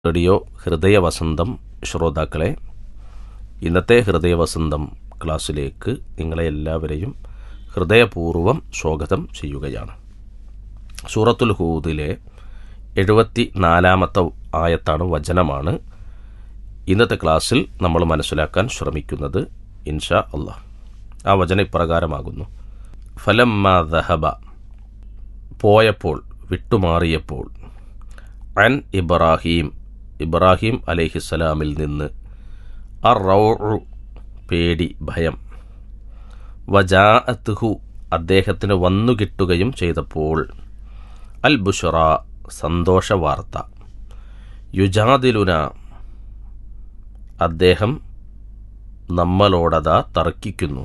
radio ഹൃദയവസന്തം ശ്രോതാക്കളെ ഇന്നത്തെ ഹൃദയവസന്തം ക്ലാസ്സിലേക്ക് നിങ്ങളെ എല്ലാവരെയും ഹൃദയപൂർവ്വം സ്വാഗതം ചെയ്യുകയാണ് സൂറത്തുൽ ഹൂദിലെ എഴുപത്തി നാലാമത്തെ ആയത്താണ് വചനമാണ് ഇന്നത്തെ ക്ലാസ്സിൽ നമ്മൾ മനസ്സിലാക്കാൻ ശ്രമിക്കുന്നത് ഇൻഷാ അള്ളാഹ് ആ വചന ഇപ്രകാരമാകുന്നു ഫലമ്മ ദഹബ പോയപ്പോൾ വിട്ടുമാറിയപ്പോൾ അൻ ഇബ്രാഹീം ഇബ്രാഹിം അലൈഹിസ്സലാമിൽ നിന്ന് അർ റൗഉ പേടി ഭയം വജാഅത്തുഹു അദ്ദേഹത്തിന് വന്നു കിട്ടുകയും ചെയ്തപ്പോൾ അൽ ബുഷറ സന്തോഷ വാർത്ത യുജാദിലുന അദ്ദേഹം നമ്മളോടതാ തർക്കിക്കുന്നു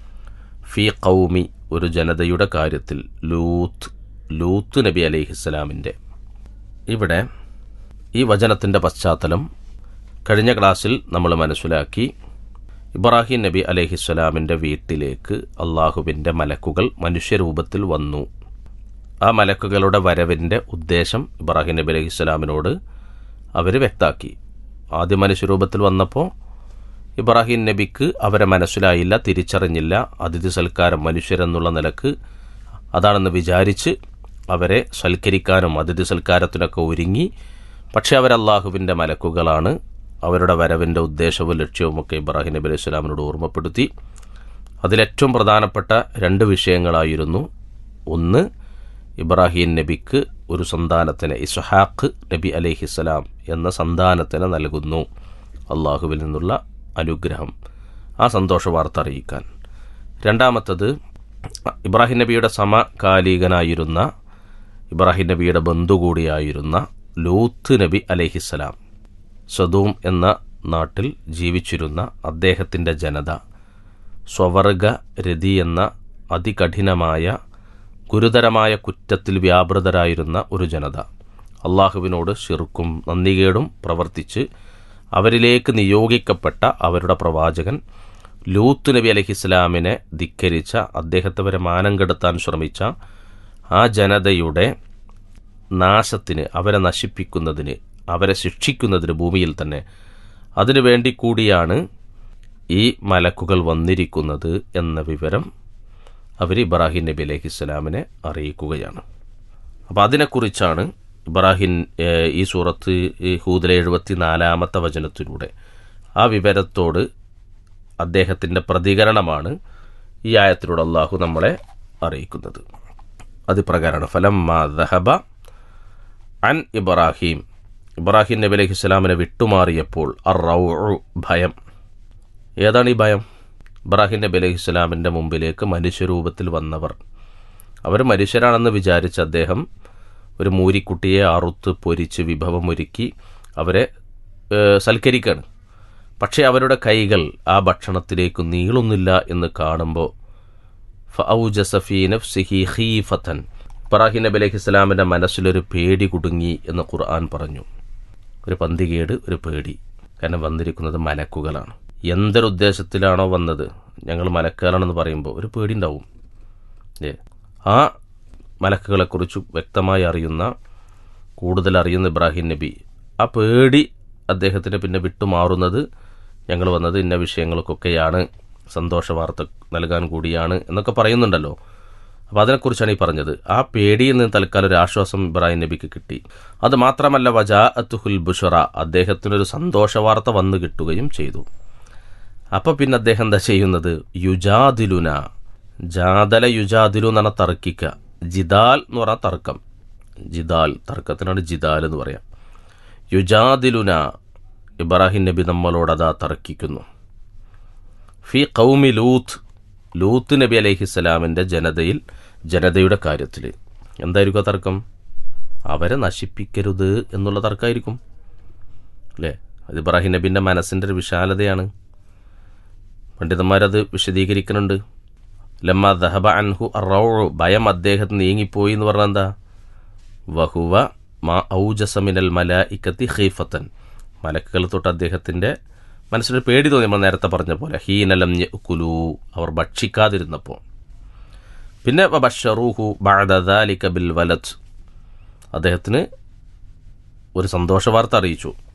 ഫി കൗമി ഒരു ജനതയുടെ കാര്യത്തിൽ ലൂത്ത് ലൂത്ത് നബി അലൈഹിസ്സലാമിൻ്റെ ഇവിടെ ഈ വചനത്തിൻ്റെ പശ്ചാത്തലം കഴിഞ്ഞ ക്ലാസ്സിൽ നമ്മൾ മനസ്സിലാക്കി ഇബ്രാഹിം നബി അലൈഹിസ്സലാമിൻ്റെ വീട്ടിലേക്ക് അള്ളാഹുവിൻ്റെ മലക്കുകൾ മനുഷ്യരൂപത്തിൽ വന്നു ആ മലക്കുകളുടെ വരവിൻ്റെ ഉദ്ദേശം ഇബ്രാഹിം നബി അലൈഹിസ്സലാമിനോട് അവർ വ്യക്താക്കി ആദ്യ മനുഷ്യരൂപത്തിൽ വന്നപ്പോൾ ഇബ്രാഹിം നബിക്ക് അവരെ മനസ്സിലായില്ല തിരിച്ചറിഞ്ഞില്ല അതിഥി സൽക്കാരം മനുഷ്യരെന്നുള്ള നിലക്ക് അതാണെന്ന് വിചാരിച്ച് അവരെ സൽക്കരിക്കാനും അതിഥി സൽക്കാരത്തിനൊക്കെ ഒരുങ്ങി പക്ഷേ അവർ അള്ളാഹുവിൻ്റെ മലക്കുകളാണ് അവരുടെ വരവിൻ്റെ ഉദ്ദേശവും ലക്ഷ്യവുമൊക്കെ ഇബ്രാഹിം നബി അലൈഹി സ്വലാമിനോട് ഓർമ്മപ്പെടുത്തി അതിലേറ്റവും പ്രധാനപ്പെട്ട രണ്ട് വിഷയങ്ങളായിരുന്നു ഒന്ന് ഇബ്രാഹിം നബിക്ക് ഒരു സന്താനത്തിന് ഇസ്ഹാഖ് നബി അലൈഹിസ്സലാം എന്ന സന്താനത്തിന് നൽകുന്നു അള്ളാഹുവിൽ നിന്നുള്ള അനുഗ്രഹം ആ സന്തോഷ വാർത്ത അറിയിക്കാൻ രണ്ടാമത്തത് ഇബ്രാഹിം നബിയുടെ സമകാലികനായിരുന്ന ഇബ്രാഹിം നബിയുടെ ബന്ധു കൂടിയായിരുന്ന ലൂത്ത് നബി അലൈഹിസ്സലാം സദൂം എന്ന നാട്ടിൽ ജീവിച്ചിരുന്ന അദ്ദേഹത്തിൻ്റെ ജനത സ്വവർഗ രതി എന്ന അതികഠിനമായ ഗുരുതരമായ കുറ്റത്തിൽ വ്യാപൃതരായിരുന്ന ഒരു ജനത അള്ളാഹുവിനോട് ശിർക്കും നന്ദികേടും പ്രവർത്തിച്ച് അവരിലേക്ക് നിയോഗിക്കപ്പെട്ട അവരുടെ പ്രവാചകൻ ലൂത്ത് നബി അലഹിസ്ലാമിനെ ധിക്കരിച്ച അദ്ദേഹത്തെ വരെ മാനം കെടുത്താൻ ശ്രമിച്ച ആ ജനതയുടെ നാശത്തിന് അവരെ നശിപ്പിക്കുന്നതിന് അവരെ ശിക്ഷിക്കുന്നതിന് ഭൂമിയിൽ തന്നെ അതിനു വേണ്ടി കൂടിയാണ് ഈ മലക്കുകൾ വന്നിരിക്കുന്നത് എന്ന വിവരം അവർ ഇബ്രാഹിം നബി അലൈഹി സ്വലാമിനെ അറിയിക്കുകയാണ് അപ്പോൾ അതിനെക്കുറിച്ചാണ് ഇബ്രാഹിം ഈ സൂറത്ത് ഈ ഹൂദിലെ എഴുപത്തി നാലാമത്തെ വചനത്തിലൂടെ ആ വിവരത്തോട് അദ്ദേഹത്തിൻ്റെ പ്രതികരണമാണ് ഈ ആയത്തിലൂടെ അള്ളാഹു നമ്മളെ അറിയിക്കുന്നത് അത് പ്രകാരമാണ് ഫലം മാ ദഹബ അൻ ഇബ്രാഹിം ഇബ്രാഹിം നബി അലൈഹി സ്വലാമിനെ വിട്ടുമാറിയപ്പോൾ അർ റൗ ഭയം ഏതാണ് ഈ ഭയം ഇബ്രാഹിം നബി അലൈഹി സ്വലാമിൻ്റെ മുമ്പിലേക്ക് മനുഷ്യരൂപത്തിൽ വന്നവർ അവർ മനുഷ്യരാണെന്ന് വിചാരിച്ച അദ്ദേഹം ഒരു മൂരിക്കുട്ടിയെ അറുത്ത് പൊരിച്ച് വിഭവമൊരുക്കി അവരെ സൽക്കരിക്കുകയാണ് പക്ഷേ അവരുടെ കൈകൾ ആ ഭക്ഷണത്തിലേക്ക് നീളുന്നില്ല എന്ന് കാണുമ്പോൾ ഫൗജസഫീനഫ് സിഹി ഹീഫത്തൻ ഇബ്രാഹിം നബി അലൈഹി സ്വലാമിൻ്റെ മനസ്സിലൊരു പേടി കുടുങ്ങി എന്ന് ഖുർആൻ പറഞ്ഞു ഒരു പന്തികേട് ഒരു പേടി കാരണം വന്നിരിക്കുന്നത് മലക്കുകളാണ് എന്തൊരുദ്ദേശത്തിലാണോ വന്നത് ഞങ്ങൾ മലക്കുകളാണെന്ന് പറയുമ്പോൾ ഒരു പേടി ഉണ്ടാവും ഏ ആ മലക്കുകളെക്കുറിച്ച് വ്യക്തമായി അറിയുന്ന കൂടുതൽ അറിയുന്ന ഇബ്രാഹിം നബി ആ പേടി അദ്ദേഹത്തിന് പിന്നെ വിട്ടുമാറുന്നത് ഞങ്ങൾ വന്നത് ഇന്ന വിഷയങ്ങൾക്കൊക്കെയാണ് സന്തോഷ വാർത്ത നൽകാൻ കൂടിയാണ് എന്നൊക്കെ പറയുന്നുണ്ടല്ലോ അപ്പോൾ അതിനെക്കുറിച്ചാണ് ഈ പറഞ്ഞത് ആ പേടിയിൽ നിന്ന് തൽക്കാലം ഒരു ആശ്വാസം ഇബ്രാഹിം നബിക്ക് കിട്ടി അത് മാത്രമല്ല വജാ അത്തുഹുൽ ബുഷറ അദ്ദേഹത്തിനൊരു സന്തോഷ വാർത്ത വന്നു കിട്ടുകയും ചെയ്തു അപ്പോൾ പിന്നെ അദ്ദേഹം എന്താ ചെയ്യുന്നത് യുജാദിലുന ജാതല യുജാദിലു എന്നാണ് തർക്കിക്കുക ജിദാൽ എന്ന് പറഞ്ഞാൽ തർക്കം ജിദാൽ തർക്കത്തിനാണ് ജിദാൽ എന്ന് പറയാം യുജാദിലുന ഇബ്രാഹിം നബി നമ്മളോട് അതാ തർക്കിക്കുന്നു ഫി കൗമി ലൂത്ത് ലൂത്ത് നബി അലൈഹിസ്സലാമിൻ്റെ ജനതയിൽ ജനതയുടെ കാര്യത്തിൽ എന്തായിരിക്കും ആ തർക്കം അവരെ നശിപ്പിക്കരുത് എന്നുള്ള തർക്കമായിരിക്കും അല്ലേ അത് ഇബ്രാഹിം നബിൻ്റെ മനസ്സിൻ്റെ ഒരു വിശാലതയാണ് പണ്ഡിതന്മാരത് വിശദീകരിക്കുന്നുണ്ട് ലമ്മ ദഹബ അൻഹു റൗ ഭയം അദ്ദേഹത്തിന് നീങ്ങിപ്പോയി എന്ന് പറഞ്ഞാൽ എന്താ വഹുവ മാ ഔജസമിനൽ മല ഇക്കത്തി ഖീഫത്തൻ മലക്കുകൾ തൊട്ട് അദ്ദേഹത്തിൻ്റെ മനസ്സിലൊരു പേടി തോന്നി നമ്മൾ നേരത്തെ പറഞ്ഞ പോലെ ഹീനലം കുലു അവർ ഭക്ഷിക്കാതിരുന്നപ്പോൾ പിന്നെ ബഷറൂഹു ബഅദ ദാലിക ബിൽ വലത് അദ്ദേഹത്തിന് ഒരു സന്തോഷ വാർത്ത അറിയിച്ചു